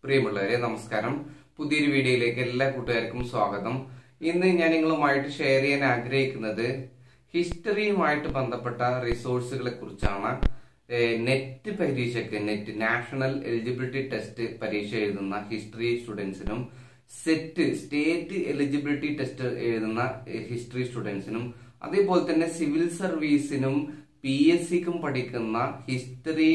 പ്രിയമുള്ളവരെ നമസ്കാരം പുതിയൊരു വീഡിയോയിലേക്ക് എല്ലാ കൂട്ടുകാർക്കും സ്വാഗതം ഇന്ന് ഞാൻ നിങ്ങളുമായിട്ട് ഷെയർ ചെയ്യാൻ ആഗ്രഹിക്കുന്നത് ഹിസ്റ്ററിയുമായിട്ട് ബന്ധപ്പെട്ട റിസോഴ്സുകളെ കുറിച്ചാണ് നെറ്റ് പരീക്ഷയ്ക്ക് നെറ്റ് നാഷണൽ എലിജിബിലിറ്റി ടെസ്റ്റ് പരീക്ഷ എഴുതുന്ന ഹിസ്റ്ററി സ്റ്റുഡൻസിനും സെറ്റ് സ്റ്റേറ്റ് എലിജിബിലിറ്റി ടെസ്റ്റ് എഴുതുന്ന ഹിസ്റ്ററി സ്റ്റുഡൻസിനും അതേപോലെ തന്നെ സിവിൽ സർവീസിനും പി എസ് സിക്കും പഠിക്കുന്ന ഹിസ്റ്ററി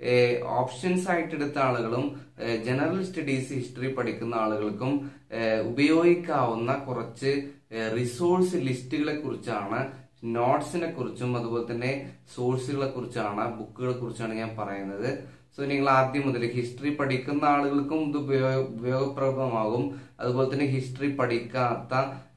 ഓപ്ഷൻസ് ആയിട്ട് എടുത്ത ആളുകളും ജനറൽ സ്റ്റഡീസ് ഹിസ്റ്ററി പഠിക്കുന്ന ആളുകൾക്കും ഏഹ്, ഉപയോഗിക്കാവുന്ന കുറച്ച് റിസോഴ്സ് ലിസ്റ്റുകളെ കുറിച്ചാണ് നോട്ട്സിനെ കുറിച്ചും അതുപോലെ തന്നെ സോഴ്സുകളെ കുറിച്ചാണ് ബുക്കുകളെ കുറിച്ചാണ് ഞാൻ പറയുന്നത് സോ നിങ്ങൾ ആദ്യം മുതൽ ഹിസ്റ്ററി പഠിക്കുന്ന ആളുകൾക്കും ഇത് ഉപയോഗ ഉപയോഗപ്രദമാകും അതുപോലെ തന്നെ ഹിസ്റ്ററി പഠിക്കാത്ത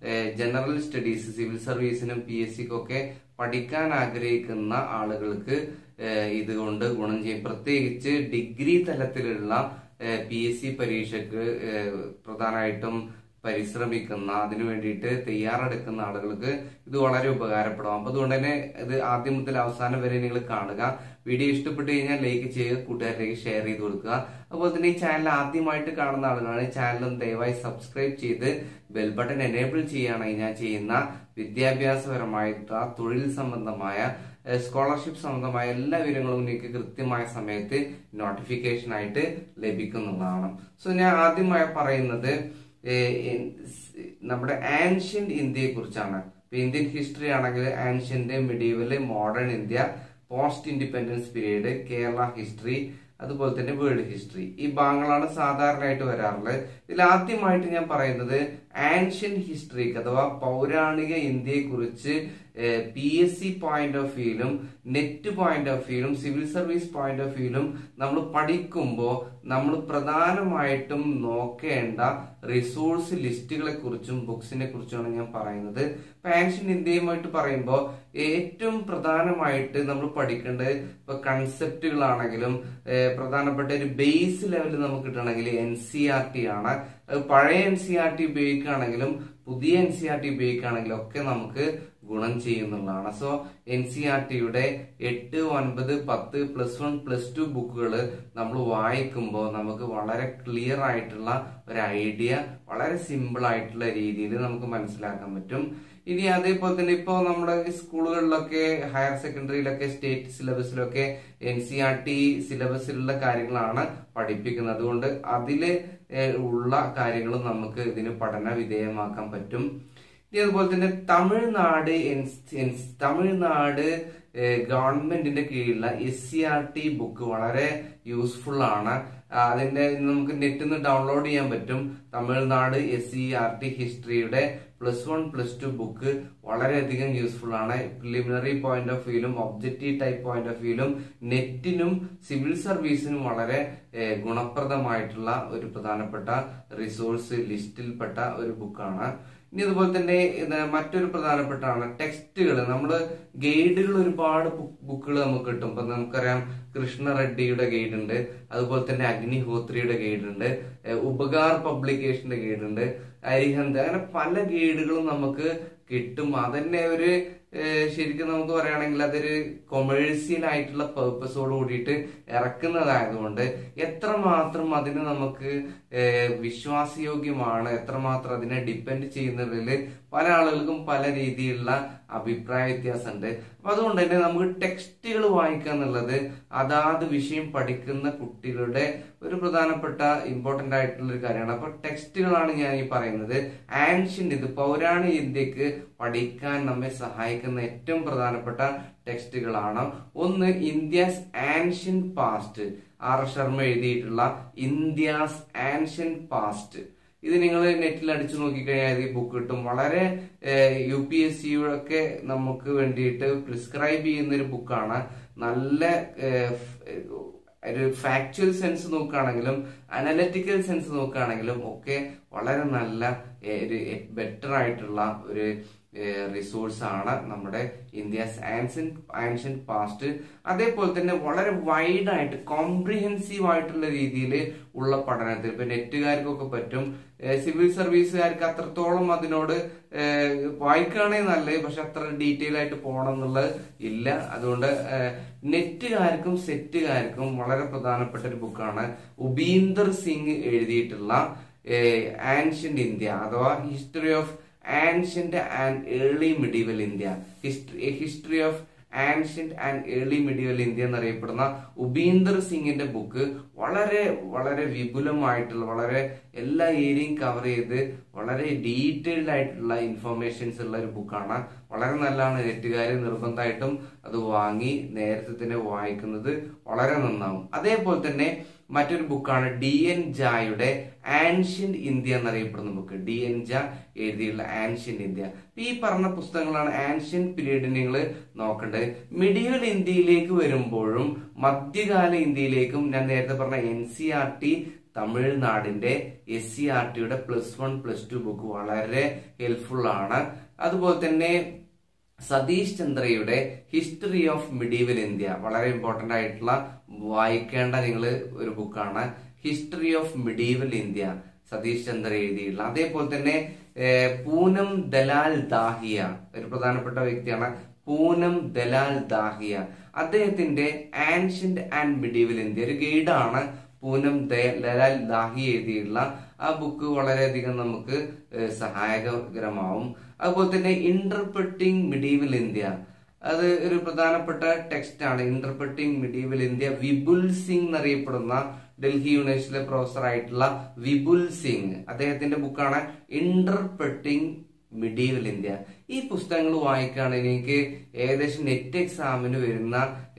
ജനറൽ സ്റ്റഡീസ് സിവിൽ സർവീസിനും പി എസ് സിക്കും ഒക്കെ പഠിക്കാൻ ആഗ്രഹിക്കുന്ന ആളുകൾക്ക് ഏഹ്, ഇതുകൊണ്ട് ഗുണം ചെയ്യും പ്രത്യേകിച്ച് ഡിഗ്രി തലത്തിലുള്ള പി എസ് സി പരീക്ഷയ്ക്ക് ഏഹ്, പ്രധാനമായിട്ടും പരിശ്രമിക്കുന്ന അതിനു വേണ്ടിയിട്ട് തയ്യാറെടുക്കുന്ന ആളുകൾക്ക് ഇത് വളരെ ഉപകാരപ്പെടും അപ്പൊ അതുകൊണ്ട് തന്നെ ഇത് ആദ്യം മുതൽ അവസാനം വരെ നിങ്ങൾ കാണുക വീഡിയോ ഇഷ്ടപ്പെട്ടു കഴിഞ്ഞാൽ ലൈക്ക് ചെയ്യുക കൂട്ടുകാരിലേക്ക് ഷെയർ ചെയ്ത് കൊടുക്കുക അതുപോലെ തന്നെ ഈ ചാനൽ ആദ്യമായിട്ട് കാണുന്ന ആളുകളാണ് ഈ ചാനൽ ഒന്ന് ദയവായി സബ്സ്ക്രൈബ് ചെയ്ത് ബെൽ ബട്ടൺ എനേബിൾ ചെയ്യുകയാണെങ്കിൽ ഞാൻ ചെയ്യുന്ന വിദ്യാഭ്യാസപരമായിട്ടുള്ള തൊഴിൽ സംബന്ധമായ സ്കോളർഷിപ്പ് സംബന്ധമായ എല്ലാ വിവരങ്ങളും നിങ്ങൾക്ക് കൃത്യമായ സമയത്ത് നോട്ടിഫിക്കേഷൻ ആയിട്ട് ലഭിക്കുന്നതാണ് സോ ഞാൻ ആദ്യമായി പറയുന്നത് ഏഹ്, ഇൻ- സ് നമ്മുടെ ആൻഷ്യന്റ് ഇന്ത്യയെ കുറിച്ചാണ് ഇപ്പൊ ഇന്ത്യൻ ഹിസ്റ്ററി ആണെങ്കിൽ ancient medieval modern India post independence period Kerala history അതുപോലെ തന്നെ വേൾഡ് ഹിസ്റ്ററി ഈ ഭാഗങ്ങളാണ് സാധാരണയായിട്ട് വരാറുള്ളത് ഇതിൽ ആദ്യമായിട്ട് ഞാൻ പറയുന്നത് ആൻഷ്യൻ ഹിസ്റ്ററിക്ക് അഥവാ പൗരാണിക ഇന്ത്യയെ കുറിച്ച് P S C point of വ്യൂയിലും നെറ്റ് പോയിന്റ് ഓഫ് വ്യൂയിലും സിവിൽ സർവീസ് പോയിന്റ് ഓഫ് വ്യൂയിലും നമ്മൾ പഠിക്കുമ്പോൾ നമ്മൾ പ്രധാനമായിട്ടും നോക്കേണ്ട റിസോഴ്സ് ലിസ്റ്റുകളെ കുറിച്ചും ബുക്സിനെ കുറിച്ചുമാണ് ഞാൻ പറയുന്നത് ഇപ്പൊ ആൻഷ്യൻ ഇന്ത്യയുമായിട്ട് പറയുമ്പോൾ ഏറ്റവും പ്രധാനമായിട്ട് നമ്മൾ പഠിക്കേണ്ടത് ഇപ്പൊ കൺസെപ്റ്റുകളാണെങ്കിലും ഏഹ്, പ്രധാനപ്പെട്ട ഒരു ബേസ് ലെവലിൽ നമുക്ക് കിട്ടണമെങ്കിൽ എൻ സി ആർ ടി ആണ് അത് പഴയ എൻ സി ആർ ടി ഉപയോഗിക്കുകയാണെങ്കിലും പുതിയ എൻ സി ആർ ടി ഉപയോഗിക്കുകയാണെങ്കിലും ഒക്കെ നമുക്ക് ഗുണം ചെയ്യുന്നുള്ളതാണ് സോ എൻ സി ആർ ടിയുടെ എട്ട് ഒൻപത് പത്ത് പ്ലസ് വൺ പ്ലസ് ടു ബുക്കുകൾ നമ്മൾ വായിക്കുമ്പോൾ നമുക്ക് വളരെ ക്ലിയർ ആയിട്ടുള്ള ഒരു ഐഡിയ വളരെ സിമ്പിൾ ആയിട്ടുള്ള രീതിയിൽ നമുക്ക് മനസ്സിലാക്കാൻ പറ്റും ഇനി അതേപോലെ തന്നെ ഇപ്പോൾ നമ്മുടെ സ്കൂളുകളിലൊക്കെ ഹയർ സെക്കൻഡറിയിലൊക്കെ സ്റ്റേറ്റ് സിലബസിലൊക്കെ എൻ സി ആർ ടി സിലബസിലുള്ള കാര്യങ്ങളാണ് പഠിപ്പിക്കുന്നത് അതുകൊണ്ട് അതില് ഏഹ്, ഉള്ള കാര്യങ്ങളും നമുക്ക് ഇതിന് പഠന വിധേയമാക്കാൻ പറ്റും ഇനി അതുപോലെ തന്നെ തമിഴ്നാട് എൻ- എൻ- തമിഴ്നാട് ഏഹ്, ഗവൺമെന്റിന്റെ കീഴിലുള്ള S C R T book വളരെ യൂസ്ഫുൾ ആണ് ആ, അതിന്റെ നമുക്ക് നെറ്റിൽ നിന്ന് ഡൗൺലോഡ് ചെയ്യാൻ പറ്റും Tamil Nadu S C R T ഹിസ്റ്ററിയുടെ plus one plus two book വളരെയധികം യൂസ്ഫുൾ ആണ് പ്രിലിമിനറി പോയിന്റ് ഓഫ് വ്യൂയിലും ഒബ്ജക്റ്റീവ് ടൈപ്പ് പോയിന്റ് ഓഫ് വ്യൂയിലും നെറ്റിനും സിവിൽ സർവീസിനും വളരെ ഏഹ്, ഗുണപ്രദമായിട്ടുള്ള ഒരു പ്രധാനപ്പെട്ട റിസോഴ്സ് ലിസ്റ്റിൽപ്പെട്ട ഒരു ബുക്കാണ് ഇനി അതുപോലെ തന്നെ ഇത് മറ്റൊരു പ്രധാനപ്പെട്ടാണ് ടെക്സ്റ്റുകൾ നമ്മൾ ഗൈഡുകൾ ഒരുപാട് ബുക്കുകൾ നമുക്ക് കിട്ടും ഇപ്പൊ നമുക്കറിയാം കൃഷ്ണ റെഡ്ഡിയുടെ ഗൈഡ് ഉണ്ട് അതുപോലെ തന്നെ അഗ്നിഹോത്രിയുടെ ഗൈഡ് ഉണ്ട് ഏഹ് ഉപകാർ പബ്ലിക്കേഷന്റെ ഗൈഡ് ഉണ്ട് അരിഹന്ത് അങ്ങനെ പല ഗൈഡുകളും നമുക്ക് കിട്ടും അതന്നെ ഒരു ഏഹ് ശരിക്കും നമുക്ക് പറയുകയാണെങ്കിൽ അതൊരു കൊമേഴ്സ്യൽ ആയിട്ടുള്ള പേർപ്പസോട് കൂടിയിട്ട് ഇറക്കുന്നതായതുകൊണ്ട് എത്രമാത്രം അതിന് നമുക്ക് ഏഹ് വിശ്വാസയോഗ്യമാണ് എത്രമാത്രം അതിനെ ഡിപ്പെൻഡ് ചെയ്യുന്നതിൽ പല ആളുകൾക്കും പല രീതിയിലുള്ള അഭിപ്രായ വ്യത്യാസമുണ്ട് അപ്പൊ അതുകൊണ്ട് തന്നെ നമുക്ക് ടെക്സ്റ്റുകൾ വായിക്കുക എന്നുള്ളത് അതാത് വിഷയം പഠിക്കുന്ന കുട്ടികളുടെ ഒരു പ്രധാനപ്പെട്ട ഇമ്പോർട്ടന്റ് ആയിട്ടുള്ള ഒരു കാര്യമാണ് അപ്പൊ ടെക്സ്റ്റുകളാണ് ഞാൻ ഈ പറയുന്നത് ആൻഷ്യന്റ് ഇത് പൗരാണിക ഇന്ത്യക്ക് പഠിക്കാൻ നമ്മെ സഹായിക്കുന്ന ഏറ്റവും പ്രധാനപ്പെട്ട ടെക്സ്റ്റുകളാണ് ഒന്ന് India's ancient past R Sharma എഴുതിയിട്ടുള്ള ഇന്ത്യാസ് ആൻഷ്യൻ പാസ്റ്റ് ഇത് നിങ്ങൾ നെറ്റിൽ അടിച്ചു നോക്കിക്കഴിഞ്ഞാൽ ഈ ബുക്ക് കിട്ടും വളരെ യു പി എസ് സിയൊക്കെ നമുക്ക് വേണ്ടിയിട്ട് പ്രിസ്ക്രൈബ് ചെയ്യുന്ന ഒരു ബുക്കാണ് നല്ല ഏഹ്, ഫ്- ഒരു ഫാക്ച്വൽ സെൻസ് നോക്കുകയാണെങ്കിലും അനലറ്റിക്കൽ സെൻസ് നോക്കുകയാണെങ്കിലും ഒക്കെ വളരെ നല്ല ഏഹ്, ഒരു ബെറ്റർ ആയിട്ടുള്ള ഒരു റിസോഴ്സ് ആണ് നമ്മുടെ ഇന്ത്യസ് ആൻഷ്യന്റ് ആൻഷ്യന്റ് പാസ്റ്റ് അതേപോലെ തന്നെ വളരെ വൈഡ് ആയിട്ട് കോംപ്രിഹെൻസീവ് ആയിട്ടുള്ള രീതിയിൽ ഉള്ള പഠനത്തിൽ ഇപ്പൊ നെറ്റുകാർക്കൊക്കെ പറ്റും സിവിൽ സർവീസുകാർക്ക് അത്രത്തോളം അതിനോട് വായിക്കുകയാണെങ്കിൽ നല്ലത് പക്ഷെ അത്ര ഡീറ്റെയിൽ ആയിട്ട് പോകണം എന്നുള്ളത് ഇല്ല അതുകൊണ്ട് നെറ്റുകാർക്കും സെറ്റുകാർക്കും വളരെ പ്രധാനപ്പെട്ട ഒരു ബുക്കാണ് ഉപീന്ദർ സിംഗ് എഴുതിയിട്ടുള്ള ആൻഷ്യന്റ് ഇന്ത്യ അഥവാ history of ancient and early medieval India history history of ancient and early medieval India എന്നറിയപ്പെടുന്ന ഉപീന്ദർ സിംഗിന്റെ ബുക്ക് വളരെ വളരെ വിപുലമായിട്ടുള്ള വളരെ എല്ലാ ഏരിയയും കവർ ചെയ്ത് വളരെ ഡീറ്റെയിൽഡ് ആയിട്ടുള്ള ഇൻഫർമേഷൻസ് ഉള്ള ഒരു ബുക്കാണ് വളരെ നല്ലതാണ് നെറ്റുകാർ നിർബന്ധമായിട്ടും അത് വാങ്ങി നേരത്തെ തന്നെ വായിക്കുന്നത് വളരെ നന്നാവും അതേപോലെ തന്നെ മറ്റൊരു ബുക്കാണ് ഡി എൻ ജായുടെ ആൻഷ്യന്റ് ഇന്ത്യ എന്നറിയപ്പെടുന്ന ബുക്ക് ഡി എൻ ജ എഴുതിയുള്ള ആൻഷ്യന്റ് ഇന്ത്യ ഈ പറഞ്ഞ പുസ്തകങ്ങളാണ് ആൻഷ്യന്റ് പീരീഡ് നിങ്ങൾ നോക്കേണ്ടത് മിഡിയൽ ഇന്ത്യയിലേക്ക് വരുമ്പോഴും മധ്യകാല ഇന്ത്യയിലേക്കും ഞാൻ നേരത്തെ പറഞ്ഞ എൻ സി ആർ ടി തമിഴ്നാടിന്റെ എസ് സി ആർ ടിയുടെ plus one plus two book വളരെ ഹെൽപ്ഫുൾ ആണ് അതുപോലെ തന്നെ സതീഷ് ചന്ദ്രയുടെ ഹിസ്റ്ററി ഓഫ് മിഡീവൽ ഇന്ത്യ വളരെ ഇമ്പോർട്ടന്റ് ആയിട്ടുള്ള വായിക്കേണ്ട നിങ്ങൾ ഒരു ബുക്കാണ് history of medieval India Satish Chandra എഴുതിയിട്ടുള്ള അതേപോലെ തന്നെ പൂനം ദലാൽ ദാഹിയ ഒരു പ്രധാനപ്പെട്ട വ്യക്തിയാണ് പൂനം ദലാൽ ദാഹിയ അദ്ദേഹത്തിന്റെ ആൻഷ്യന്റ് ആൻഡ് മിഡീവൽ ഇന്ത്യ ഒരു ഗൈഡാണ് പൂനം ദലാൽ ദാഹി എഴുതിയിട്ടുള്ള ആ ബുക്ക് വളരെയധികം നമുക്ക് സഹായകരമാവും അതുപോലെ തന്നെ ഇന്റർപ്രറ്റിംഗ് മിഡീവൽ ഇന്ത്യ അത് ഒരു പ്രധാനപ്പെട്ട ടെക്സ്റ്റ് ആണ് interpreting medieval India Vipul Singh എന്നറിയപ്പെടുന്ന ഡൽഹി യൂണിവേഴ്സിറ്റിയിലെ പ്രൊഫസർ ആയിട്ടുള്ള വിപുൽ സിംഗ് അദ്ദേഹത്തിന്റെ ബുക്കാണ് ഇന്റർപ്രറ്റിംഗ് മിഡീവൽ ഇന്ത്യ ഈ പുസ്തകങ്ങൾ വായിക്കുകയാണെങ്കിൽ എനിക്ക് ഏകദേശം നെറ്റ് എക്സാമിന് വരുന്ന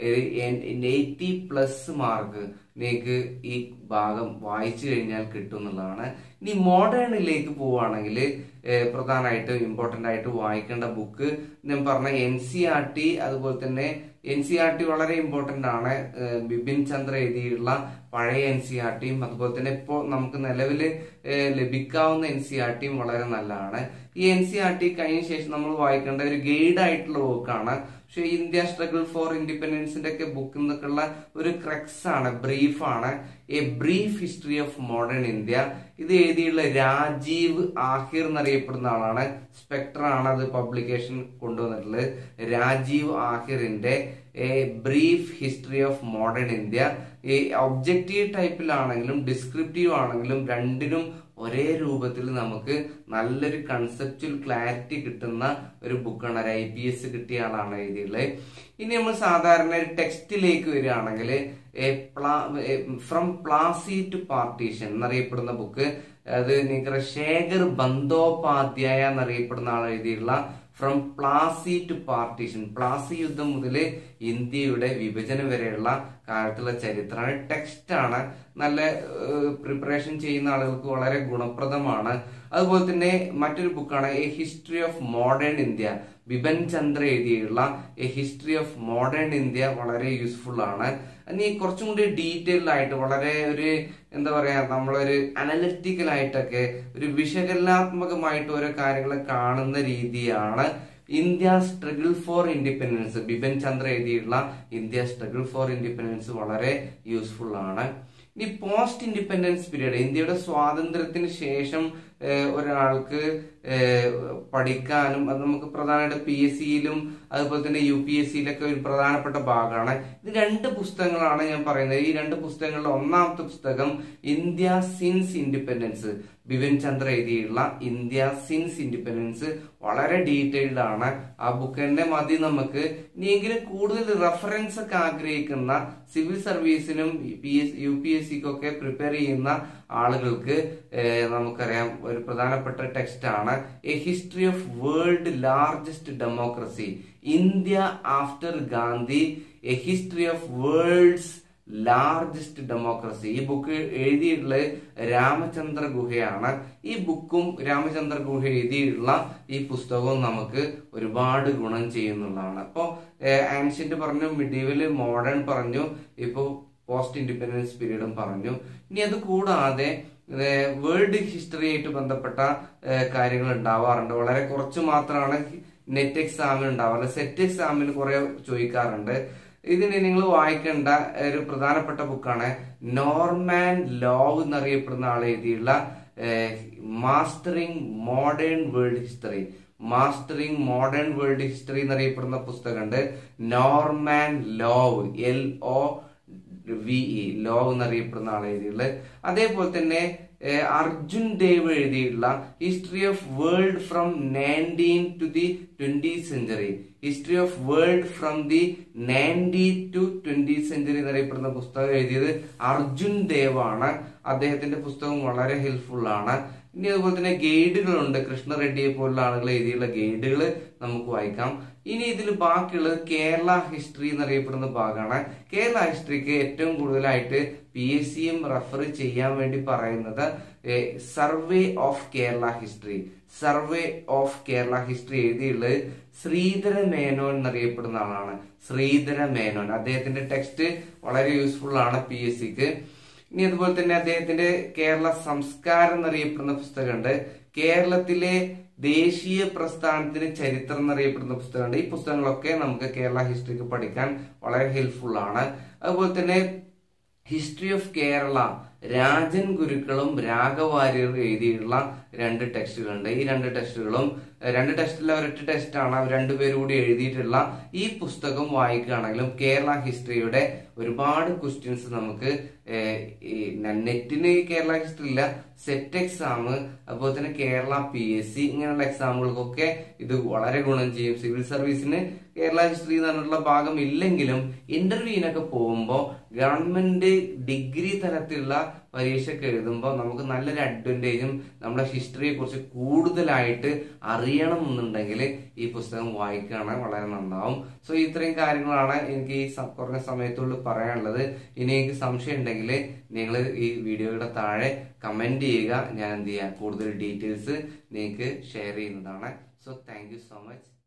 എയ്റ്റി പ്ലസ് മാർക്ക് നിങ്ങൾക്ക് ഈ ഭാഗം വായിച്ചു കഴിഞ്ഞാൽ കിട്ടും എന്നുള്ളതാണ് ഇനി മോഡേണിലേക്ക് പോവുകയാണെങ്കിൽ പ്രധാനമായിട്ട് ഇമ്പോർട്ടന്റ് ആയിട്ട് വായിക്കേണ്ട ബുക്ക് ഞാൻ പറഞ്ഞ എൻ സി ആർ ടി അതുപോലെ തന്നെ എൻ സി ആർ ടി വളരെ ഇമ്പോർട്ടന്റ് ആണ് ബിപിൻ ചന്ദ്ര എഴുതിയിട്ടുള്ള പഴയ എൻ സി ആർ ടിയും അതുപോലെ തന്നെ ഇപ്പോൾ നമുക്ക് നിലവിൽ ലഭിക്കാവുന്ന എൻ സി ആർ ടിയും വളരെ നല്ലതാണ് ഈ എൻ സി ആർ ടി കഴിഞ്ഞ ശേഷം നമ്മൾ വായിക്കേണ്ട ഒരു ഗൈഡ് ആയിട്ടുള്ള ബുക്കാണ് പക്ഷെ ഇന്ത്യ സ്ട്രഗിൾ ഫോർ ഇൻഡിപെൻഡൻസിന്റെ ഒക്കെ ബുക്ക് എന്നൊക്കെയുള്ള ഒരു ക്രക്സ് ആണ് ബ്രീഫ് ആണ് a brief history of modern India ഇത് എഴുതിയുള്ള രാജീവ് ആഹിർ എന്നറിയപ്പെടുന്ന ആളാണ് സ്പെക്ടർ ആണ് അത് പബ്ലിക്കേഷൻ കൊണ്ടുവന്നിട്ടുള്ളത് രാജീവ് ആഹിറിന്റെ a brief history of modern India ഈ ഒബ്ജക്റ്റീവ് ടൈപ്പിലാണെങ്കിലും ഡിസ്ക്രിപ്റ്റീവ് ആണെങ്കിലും രണ്ടിനും ഒരേ രൂപത്തിൽ നമുക്ക് നല്ലൊരു കൺസെപ്റ്റുവൽ ക്ലാരിറ്റി കിട്ടുന്ന ഒരു ബുക്കാണ് ഒരു ഐ പി എസ് കിട്ടിയ ആളാണ് എഴുതിയുള്ളത് ഇനി നമ്മൾ സാധാരണ ഒരു ടെക്സ്റ്റിലേക്ക് വരികയാണെങ്കിൽ ഫ്രം പ്ലാസി ടു പാർട്ടീഷൻ എന്നറിയപ്പെടുന്ന ബുക്ക് അത് നിങ്ങൾക്ക് ശേഖർ ബന്ദോപാധ്യായ എന്നറിയപ്പെടുന്ന ആൾ എഴുതിയിട്ടുള്ള from Plassey to partition Plassey യുദ്ധം മുതൽ ഇന്ത്യയുടെ വിഭജനം വരെയുള്ള കാലത്തുള്ള ചരിത്രമാണ് ടെക്സ്റ്റ് ആണ് നല്ല പ്രിപ്പറേഷൻ ചെയ്യുന്ന ആളുകൾക്ക് വളരെ ഗുണപ്രദമാണ് അതുപോലെ തന്നെ മറ്റൊരു ബുക്കാണ് a history of modern India Bipan Chandra എഴുതിയുള്ള a history of modern India വളരെ യൂസ്ഫുൾ ആണ് ഇനി കുറച്ചും കൂടി ഡീറ്റെയിൽഡ് ആയിട്ട് വളരെ ഒരു എന്താ പറയാ നമ്മളൊരു അനലിറ്റിക്കൽ ആയിട്ടൊക്കെ ഒരു വിശകലനാത്മകമായിട്ട് ഓരോ കാര്യങ്ങളെ കാണുന്ന രീതിയാണ് India struggle for independence Bipin Chandra എഴുതിയിട്ടുള്ള ഇന്ത്യ സ്ട്രഗിൾ ഫോർ ഇൻഡിപെൻഡൻസ് വളരെ യൂസ്ഫുൾ ആണ് ഇനി പോസ്റ്റ് ഇൻഡിപെൻഡൻസ് പീരീഡ് ഇന്ത്യയുടെ സ്വാതന്ത്ര്യത്തിന് ശേഷം ഒരാൾക്ക് പഠിക്കാനും അത് നമുക്ക് പ്രധാനമായിട്ട് പി എസ് സിയിലും അതുപോലെ തന്നെ യു പി എസ് സിയിലൊക്കെ ഒരു പ്രധാനപ്പെട്ട ഭാഗമാണ് ഇത് രണ്ട് പുസ്തകങ്ങളാണ് ഞാൻ പറയുന്നത് ഈ രണ്ട് പുസ്തകങ്ങളുടെ ഒന്നാമത്തെ പുസ്തകം India since independence Bipin Chandra എഴുതിയുള്ള ഇന്ത്യ സിൻസ് ഇൻഡിപെൻഡൻസ് വളരെ ഡീറ്റെയിൽഡ് ആണ് ആ ബുക്കിന്റെ മതി നമുക്ക് ഇനിയെങ്കിലും കൂടുതൽ റെഫറൻസ് ഒക്കെ ആഗ്രഹിക്കുന്ന സിവിൽ സർവീസിനും P S U P S സിക്കൊക്കെ പ്രിപ്പയർ ചെയ്യുന്ന ആളുകൾക്ക് നമുക്കറിയാം ഒരു പ്രധാനപ്പെട്ട ടെക്സ്റ്റ് ആണ് a history of world largest democracy India after Gandhi a history of world's largest democracy ഈ ബുക്ക് എഴുതിയിട്ടുള്ളത് രാമചന്ദ്ര ഗുഹയാണ് ഈ ബുക്കും രാമചന്ദ്ര ഗുഹ എഴുതിയിട്ടുള്ള ഈ പുസ്തകവും നമുക്ക് ഒരുപാട് ഗുണം ചെയ്യുന്നുള്ളതാണ് അപ്പോൾ ആൻഷ്യന്റ് പറഞ്ഞു മിഡീവൽ മോഡേൺ പറഞ്ഞു ഇപ്പോൾ പോസ്റ്റ് ഇൻഡിപെൻഡൻസ് പീരീഡും പറഞ്ഞു ഇനി അത് കൂടാതെ വേൾഡ് ഹിസ്റ്ററി ആയിട്ട് ബന്ധപ്പെട്ട ഏഹ്, കാര്യങ്ങൾ ഉണ്ടാവാറുണ്ട് വളരെ കുറച്ച് മാത്രമാണ് നെറ്റ് എക്സാമിന് ഉണ്ടാവാറ് സെറ്റ് എക്സാമിന് കുറെ ചോദിക്കാറുണ്ട് ഇതിന് നിങ്ങൾ വായിക്കേണ്ട ഒരു പ്രധാനപ്പെട്ട ബുക്കാണ് നോർമാൻ ലോവ് എന്നറിയപ്പെടുന്ന ആൾ എഴുതിയുള്ള mastering modern world history mastering modern world history എന്നറിയപ്പെടുന്ന പുസ്തകമുണ്ട് Norman Lowe L O V E Lowe എന്നറിയപ്പെടുന്ന ആൾ എഴുതിയുള്ളത് അതേപോലെ തന്നെ ഏഹ്, അർജുൻ ദേവ് എഴുതിയിട്ടുള്ള history of world from nineteen to the twenty century history of world from the ninety to twenty century എന്നറിയപ്പെടുന്ന പുസ്തകം എഴുതിയത് അർജുൻ ദേവ് ആണ് അദ്ദേഹത്തിന്റെ പുസ്തകം വളരെ ഹെൽപ്ഫുൾ ആണ് ഇനി അതുപോലെ തന്നെ ഗൈഡുകളുണ്ട് കൃഷ്ണ റെഡ്ഡിയെ പോലുള്ള ആളുകൾ എഴുതിയുള്ള ഗൈഡുകൾ നമുക്ക് വായിക്കാം ഇനി ഇതിൽ ബാക്കിയുള്ളത് കേരള ഹിസ്റ്ററി എന്നറിയപ്പെടുന്ന ഭാഗമാണ് കേരള ഹിസ്റ്ററിക്ക് ഏറ്റവും കൂടുതലായിട്ട് പി എസ് സിയും റെഫർ ചെയ്യാൻ വേണ്ടി പറയുന്നത് survey of Kerala history survey of Kerala history എഴുതിയുള്ളത് ശ്രീധര മേനോൻ എന്നറിയപ്പെടുന്ന ആളാണ് ശ്രീധര മേനോൻ അദ്ദേഹത്തിന്റെ ടെക്സ്റ്റ് വളരെ യൂസ്ഫുൾ ആണ് പി എസ് സിക്ക് ഇനി അതുപോലെ തന്നെ അദ്ദേഹത്തിന്റെ കേരള സംസ്കാരം എന്നറിയപ്പെടുന്ന പുസ്തകമുണ്ട് കേരളത്തിലെ ദേശീയ പ്രസ്ഥാനത്തിന് ചരിത്രം എന്നറിയപ്പെടുന്ന പുസ്തകമുണ്ട് ഈ പുസ്തകങ്ങളൊക്കെ നമുക്ക് കേരള ഹിസ്റ്ററിക്ക് പഠിക്കാൻ വളരെ ഹെൽപ്ഫുൾ ആണ് അതുപോലെ തന്നെ ഹിസ്റ്ററി ഓഫ് കേരള രാജൻ ഗുരുക്കളും രാഘവാര്യർ എഴുതിയിട്ടുള്ള രണ്ട് ടെക്സ്റ്റുകളുണ്ട് ഈ രണ്ട് ടെക്സ്റ്റുകളും ഏഹ്, രണ്ട് ടെസ്റ്റിലെ ഒരൊറ്റ ടെസ്റ്റാണ് അവർ രണ്ടുപേരും കൂടി എഴുതിയിട്ടുള്ള ഈ പുസ്തകം വായിക്കുകയാണെങ്കിലും കേരള ഹിസ്റ്ററിയുടെ ഒരുപാട് ക്വസ്റ്റ്യൻസ് നമുക്ക് ഏഹ്, ഈ നെറ്റിന് കേരള ഹിസ്റ്ററി ഇല്ല സെറ്റ് എക്സാം അതുപോലെ തന്നെ കേരള പി എസ് സി ഇങ്ങനെയുള്ള എക്സാമുകൾക്കൊക്കെ ഇത് വളരെ ഗുണം ചെയ്യും സിവിൽ സർവീസിന് കേരള ഹിസ്റ്ററി എന്ന് പറഞ്ഞിട്ടുള്ള ഭാഗം ഇല്ലെങ്കിലും ഇന്റർവ്യൂവിനൊക്കെ പോകുമ്പോൾ ഗവൺമെന്റ് ഡിഗ്രി തലത്തിലുള്ള പരീക്ഷയ്ക്ക് എഴുതുമ്പോൾ നമുക്ക് നല്ലൊരു അഡ്വാൻറ്റേജും നമ്മുടെ ഹിസ്റ്ററിയെ കുറിച്ച് കൂടുതലായിട്ട് അറിയണം എന്നുണ്ടെങ്കിൽ ഈ പുസ്തകം വായിക്കുകയാണ് വളരെ നന്നാവും സോ ഇത്രയും കാര്യങ്ങളാണ് എനിക്ക് ഈ സ- കുറഞ്ഞ സമയത്തുള്ളിൽ പറയാനുള്ളത് ഇനി എനിക്ക് സംശയം ഉണ്ടെങ്കിൽ നിങ്ങൾ ഈ വീഡിയോയുടെ താഴെ കമന്റ് ചെയ്യുക ഞാൻ എന്ത് ചെയ്യാം കൂടുതൽ ഡീറ്റെയിൽസ് നിങ്ങൾക്ക് ഷെയർ ചെയ്യുന്നതാണ് so thank you so much